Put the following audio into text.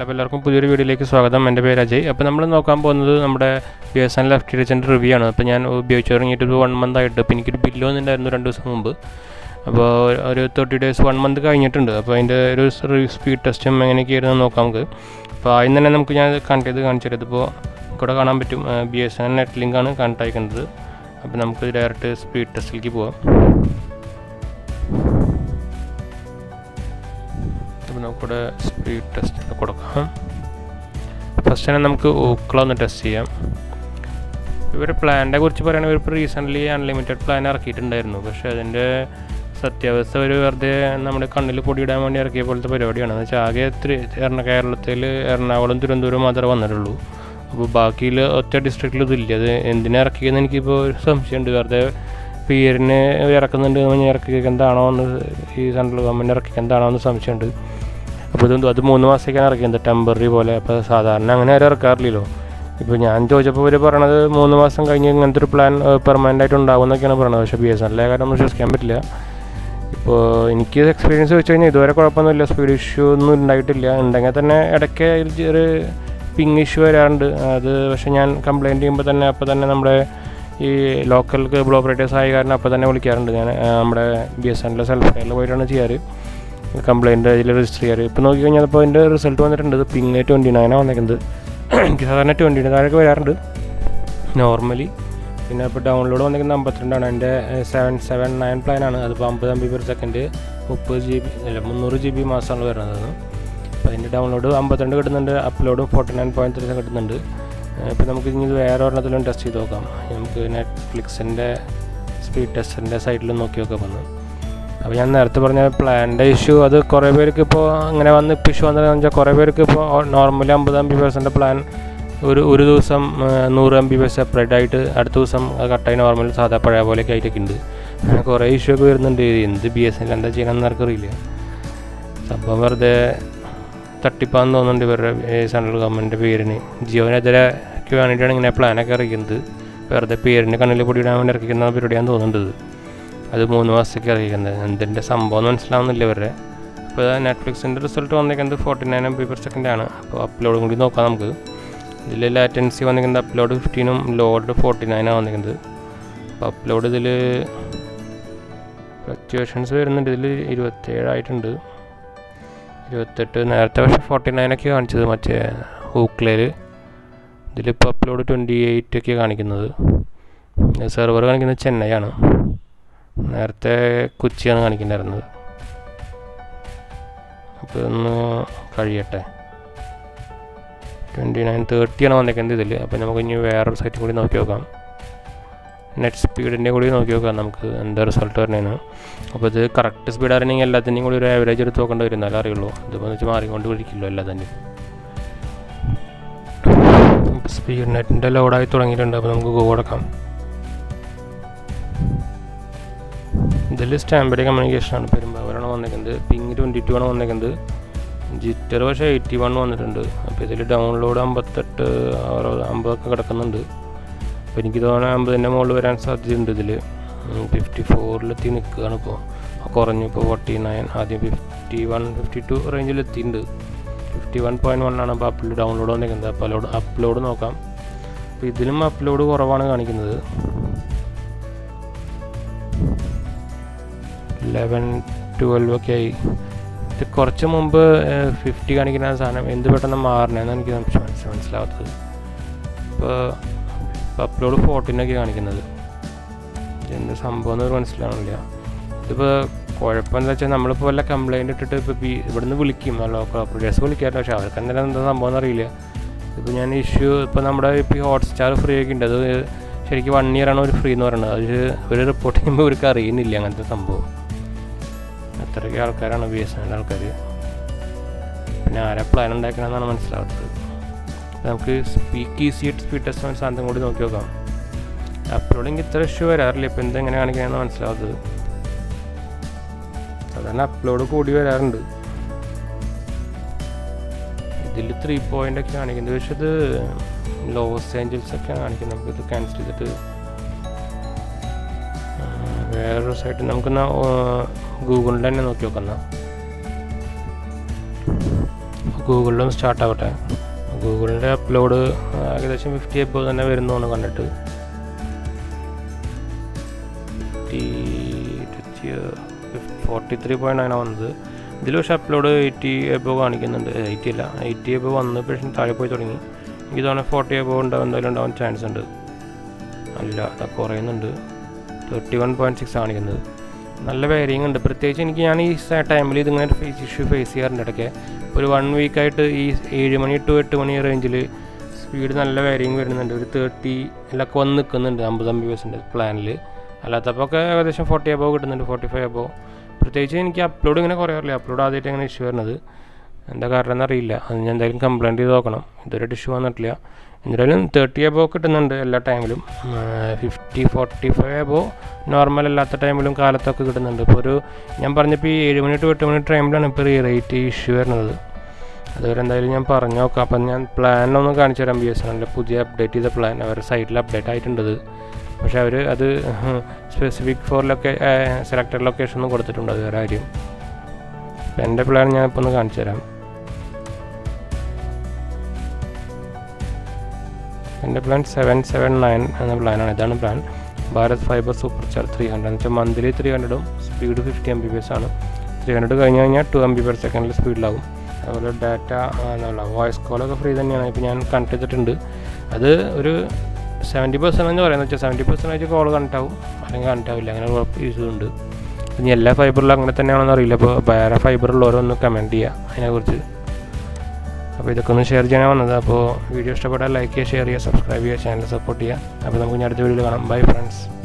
അപ്പോൾ എല്ലാവർക്കും പുതിയൊരു വീഡിയോയിലേക്ക് സ്വാഗതം എൻ്റെ പേര് അജയ് അപ്പോൾ നമ്മൾ നോക്കാൻ പോകുന്നത് നമ്മുടെ B S N L F T എച്ചിൻ്റെ റിവ്യൂ ആണ് അപ്പോൾ ഞാൻ ഉപയോഗിച്ച് തുടങ്ങിയിട്ട് ഒരു വൺ മന്ത് ആയിട്ട് അപ്പോൾ എനിക്കൊരു ബില്ല് വന്നിട്ടുണ്ടായിരുന്നു രണ്ട് ദിവസം മുമ്പ് അപ്പോൾ ഒരു തേർട്ടി ഡേയ്സ് വൺ മന്ത് കഴിഞ്ഞിട്ടുണ്ട് അപ്പോൾ അതിൻ്റെ ഒരു സ്പീഡ് ടെസ്റ്റും എങ്ങനെയൊക്കെയായിരുന്നു നോക്കാം നമുക്ക് അപ്പോൾ ആദ്യം തന്നെ നമുക്ക് ഞാൻ കണക്ട് ചെയ്ത് കാണിച്ചു തരാം ഇതിപ്പോൾ ഇവിടെ കാണാൻ പറ്റും B S N L net ലിങ്കാണ് കണക്ട് അയക്കുന്നത് അപ്പോൾ നമുക്ക് ഡയറക്റ്റ് സ്പീഡ് ടെസ്റ്റിലേക്ക് പോവാം അപ്പോൾ നമുക്കിവിടെ സ്പീഡ് ടെസ്റ്റ് കൊടുക്കാം ഫസ്റ്റ് തന്നെ നമുക്ക് ഊക്കള ഒന്ന് ടെസ്റ്റ് ചെയ്യാം ഇവർ പ്ലാനിനെ കുറിച്ച് പറയുകയാണെങ്കിൽ ഇവർ റീസെൻ്റ്ലി അൺലിമിറ്റഡ് പ്ലാൻ ഇറക്കിയിട്ടുണ്ടായിരുന്നു പക്ഷേ അതിൻ്റെ സത്യാവസ്ഥ ഒരു വെറുതെ നമ്മുടെ കണ്ണിൽ പൊടിയിടാൻ വേണ്ടി ഇറക്കിയ പോലത്തെ പരിപാടിയാണ് എന്ന് വെച്ചാൽ ആകെ ത്രി എറണ കേരളത്തിൽ എറണാകുളം തിരുവനന്തപുരം മാത്രമേ വന്നിട്ടുള്ളൂ അപ്പോൾ ബാക്കിയിൽ ഒറ്റ ഡിസ്ട്രിക്റ്റിൽ ഇതില്ല അത് എന്തിനാ ഇറക്കിയെന്ന് എനിക്കിപ്പോൾ ഒരു സംശയമുണ്ട് വെറുതെ പേരിന് ഇറക്കുന്നുണ്ട് എന്ന് ഇറക്കിയത് എന്താണോ എന്ന് ഈ സെൻട്രൽ ഗവൺമെൻറ് ഇറക്കിയത് എന്താണോ എന്ന് സംശയമുണ്ട് അപ്പോൾ ഇതെന്തോ അത് മൂന്ന് മാസത്തേക്കാണ് ഇറക്കിയത് ടെമ്പററി പോലെ അപ്പോൾ സാധാരണ അങ്ങനെ ആരും ഇറക്കാറില്ലല്ലോ ഇപ്പോൾ ഞാൻ ചോദിച്ചപ്പോൾ ഇവർ പറയണത് മൂന്ന് മാസം കഴിഞ്ഞ് ഇങ്ങനത്തെ ഒരു പ്ലാൻ പെർമനൻ്റ് ആയിട്ട് ഉണ്ടാവും എന്നൊക്കെയാണ് പറയണത് പക്ഷേ ബി എസ് എൻ്റെ കാര്യം ഒന്നും വിശ്വസിക്കാൻ പറ്റില്ല ഇപ്പോൾ എനിക്ക് എക്സ്പീരിയൻസ് വെച്ച് കഴിഞ്ഞാൽ ഇതുവരെ കുഴപ്പമൊന്നുമില്ല സ്പീഡ് ഇഷ്യൂ ഒന്നും ഉണ്ടായിട്ടില്ല ഉണ്ടെങ്കിൽ തന്നെ ഇടയ്ക്ക് ഒരു പിങ് ഇഷ്യൂ വരാറുണ്ട് അത് പക്ഷേ ഞാൻ കംപ്ലയിൻറ്റ് ചെയ്യുമ്പോൾ തന്നെ അപ്പോൾ തന്നെ നമ്മുടെ ഈ ലോക്കൽ കേബിൾ ഓപ്പറേറ്റേഴ്സ് ആയ കാരണം അപ്പോൾ തന്നെ വിളിക്കാറുണ്ട് ഞാൻ നമ്മുടെ ബി എസ് എൻ്റെ സെൽഫ് കെയറിൽ പോയിട്ടാണ് ചെയ്യാറ് കംപ്ലയിൻറ്റ് അതിൽ രജിസ്റ്റർ ചെയ്യാറ് ഇപ്പോൾ നോക്കി കഴിഞ്ഞാൽ ഇപ്പോൾ അതിൻ്റെ റിസൾട്ട് വന്നിട്ടുണ്ട് ഇത് പിങ് ട്വൻറ്റി നയനാണ് വന്നിരിക്കുന്നത് എനിക്ക് സാധാരണ ട്വൻറ്റിന് താഴേക്ക് വരാറുണ്ട് നോർമലി പിന്നെ ഇപ്പോൾ ഡൗൺലോഡ് വന്നിരിക്കുന്നത് അമ്പത്തിരണ്ടാണ് എൻ്റെ സെവൻ സെവൻ നയൻ പ്ലാനാണ് അതിപ്പോൾ അമ്പത് എം ബി പെർ സെക്കൻഡ് മുപ്പത് ജി ബി അല്ല മുന്നൂറ് ജി ബി മാസമാണ് വരുന്നത് അപ്പോൾ അതിൻ്റെ ഡൗൺലോഡ് അമ്പത്തിരണ്ട് കിട്ടുന്നുണ്ട് അപ്ലോഡും ഫോർട്ടി നയൻ പോയിൻറ്റ് ത്രീ കിട്ടുന്നുണ്ട് ഇപ്പോൾ നമുക്ക് ഇനി ഇത് വേറെ ഒരെണ്ണത്തിലും ടെസ്റ്റ് ചെയ്ത് നോക്കാം നമുക്ക് നെറ്റ്ഫ്ലിക്സിൻ്റെ സ്പീഡ് ടെസ്റ്റിൻ്റെ സൈറ്റിൽ നോക്കി നോക്കാം വന്ന് അപ്പോൾ ഞാൻ നേരത്തെ പറഞ്ഞ പ്ലാൻ്റെ ഇഷ്യൂ അത് കുറേ പേർക്ക് ഇപ്പോൾ അങ്ങനെ വന്ന് ഇപ്പോൾ ഇഷ്യൂ വന്നതെന്ന് വെച്ചാൽ കുറേ പേർക്ക് ഇപ്പോൾ നോർമലി അമ്പത് എം ബി പേഴ്സിൻ്റെ പ്ലാൻ ഒരു ഒരു ദിവസം നൂറ് എം ബി പി സെപ്പറേറ്റ് ആയിട്ട് അടുത്ത ദിവസം കട്ടായി നോർമൽ സാധാ പഴയ പോലെയൊക്കെ ആയിട്ടൊക്കെ ഉണ്ട് അങ്ങനെ കുറേ ഇഷ്യൂ ഒക്കെ വരുന്നുണ്ട് എന്ത് ബി എസ് എൻ എന്താ ചെയ്യണമെന്ന് ആർക്കറിയില്ല സംഭവം വെറുതെ തട്ടിപ്പാന്ന് തോന്നുന്നുണ്ട് ഇവരുടെ സെൻട്രൽ ഗവൺമെൻറ്റിൻ്റെ പേരിന് ജിയോനെതിരെക്ക് വേണ്ടിയിട്ടാണ് ഇങ്ങനെ പ്ലാനൊക്കെ ഇറക്കുന്നത് വെറുതെ പേരിന് കണ്ണിൽ പൊടിയിടാൻ വേണ്ടി ഇറക്കിക്കുന്ന പരിപാടിയാണെന്ന് തോന്നുന്നുണ്ട് അത് മൂന്ന് മാസത്തേക്ക് ഇറക്കിക്കുന്നത് എന്തിൻ്റെ സംഭവം എന്ന് മനസ്സിലാവുന്നില്ല ഇവരുടെ അപ്പോൾ നെറ്റ്ഫ്ലിക്സിൻ്റെ റിസൾട്ട് വന്നിരിക്കുന്നത് forty nine M B per second ആണ് അപ്പോൾ അപ്ലോഡും കൂടി നോക്കാം നമുക്ക് ഇതിൽ ലാറ്റൻസി വന്നിരിക്കുന്നത് അപ്ലോഡ് ഫിഫ്റ്റീനും ലോഡ് ഫോർട്ടി നയനാണ് വന്നിരിക്കുന്നത് അപ്പോൾ അപ്ലോഡ് ഇതിൽ ഫ്ലക്ച്വേഷൻസ് വരുന്നുണ്ട് ഇതിൽ ഇരുപത്തേഴായിട്ടുണ്ട് ഇരുപത്തെട്ട് നേരത്തെ പക്ഷേ ഫോർട്ടി നയനൊക്കെ കാണിച്ചത് മറ്റേ ഹൂക്ലയിൽ ഇതിലിപ്പോൾ അപ്ലോഡ് ട്വൻറ്റി എയ്റ്റ് ഒക്കെ കാണിക്കുന്നത് സെർവർ കാണിക്കുന്നത് ചെന്നൈ ആണ് നേരത്തെ കൊച്ചിയാണ് കാണിക്കുന്നുണ്ടായിരുന്നത് അപ്പോൾ ഒന്ന് കഴിയട്ടെ ട്വൻറ്റി നയൻ തേർട്ടിയാണ് വന്നേക്കുന്നത് ഇതിൽ അപ്പോൾ നമുക്ക് ഇനി വേറൊരു സൈറ്റും കൂടി നോക്കി നോക്കാം നെറ്റ് സ്പീഡിൻ്റെ കൂടി നോക്കി നോക്കാം നമുക്ക് എന്താ റിസൾട്ട് വരണേന്ന് അപ്പോൾ ഇത് കറക്റ്റ് സ്പീഡ് അറിയണമെങ്കിൽ എല്ലാത്തിൻ്റെയും കൂടി ഒരു ആവറേജ് എടുത്ത് നോക്കേണ്ടി വരും എന്നാലേ അറിയുള്ളൂ ഇതിപ്പോൾ വെച്ച് മാറിക്കൊണ്ട് പിടിക്കില്ലോ എല്ലാത്തിൻ്റെയും സ്പീഡ് നെറ്റിൻ്റെ ലോഡായി തുടങ്ങിയിട്ടുണ്ട് അപ്പോൾ നമുക്ക് ഗോ കൊടുക്കാം ഇതിൽ സ്റ്റാമ്പഡി കമ്മ്യൂണിക്കേഷനാണ് പെരുമ്പാവൂരാണ് വന്നേക്കുന്നത് പിങ് ട്വൻറ്റി ടു ആണ് വന്നേക്കുന്നത് ജിറ്റർ പക്ഷേ എയ്റ്റി വൺ വന്നിട്ടുണ്ട് അപ്പോൾ ഇതിൽ ഡൗൺലോഡ് അമ്പത്തെട്ട് അറുപത് അമ്പതൊക്കെ കിടക്കുന്നുണ്ട് അപ്പോൾ എനിക്ക് തോന്നുന്നത് അമ്പതിൻ്റെ മുകളിൽ വരാൻ സാധ്യതയുണ്ട് ഇതിൽ ഫിഫ്റ്റി ഫോറിലെത്തി നിൽക്കുകയാണ് ഇപ്പോൾ കുറഞ്ഞു ഇപ്പോൾ ഫോർട്ടി നയൻ ആദ്യം ഫിഫ്റ്റി വൺ ഫിഫ്റ്റി ടു റേഞ്ചിൽ എത്തിയിട്ടുണ്ട് ഫിഫ്റ്റി വൺ പോയിൻറ്റ് വൺ ആണ് അപ്പോൾ അപ്ലോഡ് ഡൗൺലോഡ് വന്നിരിക്കുന്നത് അപ്ലോഡ് അപ്ലോഡ് നോക്കാം അപ്പോൾ ഇതിലും അപ്ലോഡ് കുറവാണ് കാണിക്കുന്നത് ലെവൻ ട്വൽവ് ഒക്കെ ആയി ഇത് കുറച്ച് മുമ്പ് ഫിഫ്റ്റി കാണിക്കുന്ന സാധനം എന്ത് പെട്ടെന്ന് മാറണമെന്ന് എനിക്ക് മനസ്സിലാവാത്തത് ഇപ്പോൾ അപ്ലോഡ് ഫോർട്ടീനൊക്കെ കാണിക്കുന്നത് എന്ത് സംഭവം എന്ന് മനസ്സിലാവണില്ല ഇതിപ്പോൾ കുഴപ്പമെന്ന് വെച്ചാൽ നമ്മളിപ്പോൾ വല്ല കംപ്ലയിൻ്റ് ഇട്ടിട്ട് ഇപ്പോൾ ബി ഇവിടുന്ന് വിളിക്കും ലോക്കൽ ഓപ്പറേറ്റേഴ്സ് വിളിക്കാറില്ല പക്ഷേ അവർക്ക് എന്തായാലും എന്താ സംഭവം എന്നറിയില്ല ഇപ്പോൾ ഞാൻ ഇഷ്യൂ ഇപ്പോൾ നമ്മുടെ ഇപ്പോൾ ഈ ഹോട്ട്സ്റ്റാർ ഫ്രീ ഒക്കെ ഉണ്ട് അത് ശരിക്കും വൺ ഇയർ ആണ് ഒരു ഫ്രീ എന്ന് പറയുന്നത് അത് ഒരു റിപ്പോർട്ട് ചെയ്യുമ്പോൾ ഇവർക്ക് അറിയുന്നില്ല അങ്ങനത്തെ സംഭവം അത്രയ്ക്ക് ആൾക്കാരാണ് ബി എസ് എൻ ആൾക്കാർ പിന്നെ ആരാ പ്ലാൻ ഉണ്ടാക്കണമെന്നാണ് മനസ്സിലാവാത്തത് നമുക്ക് സ്പീക്ക് ഈസി സ്പീഡ് ടെസ്റ്റ് സാധനം കൂടി നോക്കി നോക്കാം അപ്ലോഡിങ് ഇത്ര ഇഷ്യൂ വരാറില്ല ഇപ്പം എന്തെങ്ങനെ കാണിക്കണമെന്ന് മനസ്സിലാവാത്തത് സാധാരണ അപ്ലോഡ് കൂടി വരാറുണ്ട് ഇതിൽ ത്രീ പോയിൻ്റ് ഒക്കെ കാണിക്കുന്നത് പക്ഷെ ഇത് ലോസ് ഏഞ്ചൽസ് ഒക്കെ കാണിക്കുന്നത് നമുക്കിത് ക്യാൻസൽ ചെയ്തിട്ട് വേറൊരു സൈറ്റ് നമുക്കെന്നാ ഗൂഗിളിൽ തന്നെ നോക്കി നോക്കാം ഗൂഗിളിലും സ്റ്റാർട്ട് ആവട്ടെ ഗൂഗിളിൻ്റെ അപ്ലോഡ് ഏകദേശം ഫിഫ്റ്റി എബോ തന്നെ വരുന്നു കണ്ടിട്ട് ഫോർട്ടി ത്രീ പോയിൻ്റ് നയനാണ് വന്നത് ഇതിൽ പക്ഷേ അപ്ലോഡ് എയ്റ്റി എബോ കാണിക്കുന്നുണ്ട് എയ്റ്റി അല്ല എയ്റ്റി എബോ വന്ന് പക്ഷേ താഴെ പോയി തുടങ്ങി എനിക്ക് തോന്നുന്നു ഫോർട്ടി എബോ ഉണ്ടാവും എന്തായാലും ഉണ്ടാവാൻ ചാൻസ് ഉണ്ട് അല്ല അത് കുറയുന്നുണ്ട് തേർട്ടി വൺ പോയിൻറ്റ് സിക്സ് കാണിക്കുന്നത് നല്ല വേരിങ് ഉണ്ട് പ്രത്യേകിച്ച് എനിക്ക് ഞാൻ ഈ ടൈമിൽ ഇതിങ്ങനെ ഫേസ് ഇഷ്യൂ ഫേസ് ചെയ്യാറുണ്ട് ഇടയ്ക്ക് ഒരു വൺ വീക്കായിട്ട് ഈ ഏഴ് മണി ടു എട്ട് മണി റേഞ്ചിൽ സ്പീഡ് നല്ല വേരിങ് വരുന്നുണ്ട് ഒരു തേർട്ടി എല്ലൊക്കെ വന്ന് നിൽക്കുന്നുണ്ട് അമ്പത് എം ബി എസിൻ്റെ പ്ലാനിൽ അല്ലാത്തപ്പോൾ ഒക്കെ ഏകദേശം ഫോർട്ടി അബോ കിട്ടുന്നുണ്ട് ഫോർട്ടി ഫൈവ് അബോ പ്രത്യേകിച്ച് എനിക്ക് അപ്ലോഡ് ഇങ്ങനെ കുറയാറില്ല അപ്ലോഡ് ആദ്യമായിട്ട് അങ്ങനെ ഇഷ്യൂ വരുന്നത് എന്താ കാരണം എന്നറിയില്ല അത് ഞാൻ എന്തായാലും കംപ്ലയിൻറ്റ് ചെയ്ത് നോക്കണം ഇതുവരെ ഇഷ്യൂ വന്നിട്ടില്ല എന്തായാലും തേർട്ടി എബോ കിട്ടുന്നുണ്ട് എല്ലാ ടൈമിലും fifty forty five above normal അല്ലാത്ത ടൈമിലും കാലത്തൊക്കെ കിട്ടുന്നുണ്ട് ഇപ്പോൾ ഒരു ഞാൻ പറഞ്ഞപ്പോൾ ഈ ഏഴ് മണി ടു എട്ട് മണി ടൈമിലാണ് ഇപ്പോൾ ഈ റേറ്റ് ഇഷ്യൂ വരുന്നത് അതുവരെ എന്തായാലും ഞാൻ പറഞ്ഞു നോക്കാം അപ്പം ഞാൻ പ്ലാനൊന്ന് കാണിച്ചു തരാം ബി എസ് എൻ്റെ പുതിയ അപ്ഡേറ്റ് ചെയ്ത പ്ലാൻ അവരുടെ സൈറ്റിൽ അപ്ഡേറ്റ് ആയിട്ടുണ്ട് പക്ഷേ അവർ അത് സ്പെസിഫിക് ഫോർ ലൊക്കേ സെലക്ടഡ് ലൊക്കേഷൻ ഒന്നും കൊടുത്തിട്ടുണ്ട് അത് വേറെ കാര്യം അപ്പം എൻ്റെ പ്ലാൻ ഞാൻ ഇപ്പോൾ ഒന്ന് കാണിച്ചു തരാം എൻ്റെ പ്ലാൻ സെവൻ സെവൻ നയൻ എന്ന പ്ലാനാണ് ഇതാണ് plan Bharat fibre super charge three hundred എന്ന് വെച്ചാൽ മന്ത്ലി ത്രീ ഹൺഡ്രഡും speed fifty M B B S ആണ് ത്രീ ഹൺഡ്രഡ് കഴിഞ്ഞ് കഴിഞ്ഞാൽ ടു എം ബി പെർ സെക്കൻഡിൽ സ്പീഡിലാവും അതുപോലെ ഡാറ്റ എന്നുള്ള വോയിസ് കോളൊക്കെ ഫ്രീ തന്നെയാണ് ഇപ്പോൾ ഞാൻ കണക്ട് ചെയ്തിട്ടുണ്ട് അത് ഒരു സെവൻറ്റി പെർസെൻറ്റേജ് പറയുന്നത് വെച്ചാൽ സെവൻറ്റി പെർസെൻറ്റേജ് കോൾ കണക്ട് ആവും അല്ലെങ്കിൽ കണക്ട് ആവില്ല അങ്ങനെ കുഴപ്പം ഇഷ്യൂ ഉണ്ട് ഇനി എല്ലാ ഫൈബറിലും അങ്ങനെ തന്നെയാണെന്ന് അറിയില്ല അപ്പോൾ വേറെ ഫൈബറുള്ളവരൊന്ന് കമൻറ്റ് ചെയ്യുക അതിനെക്കുറിച്ച് അപ്പോൾ ഇതൊക്കെ ഒന്ന് ഷെയർ ചെയ്യാൻ വന്നത് അപ്പോൾ വീഡിയോ ഇഷ്ടപ്പെട്ടാൽ ലൈക്ക് ചെയ്യുക ഷെയർ ചെയ്യുക സബ്സ്ക്രൈബ് ചെയ്യുക ചാനൽ സപ്പോർട്ട് ചെയ്യുക അപ്പോൾ നമുക്ക് ഇനി അടുത്ത വീഡിയോയിൽ കാണാം ബൈ ഫ്രണ്ട്സ്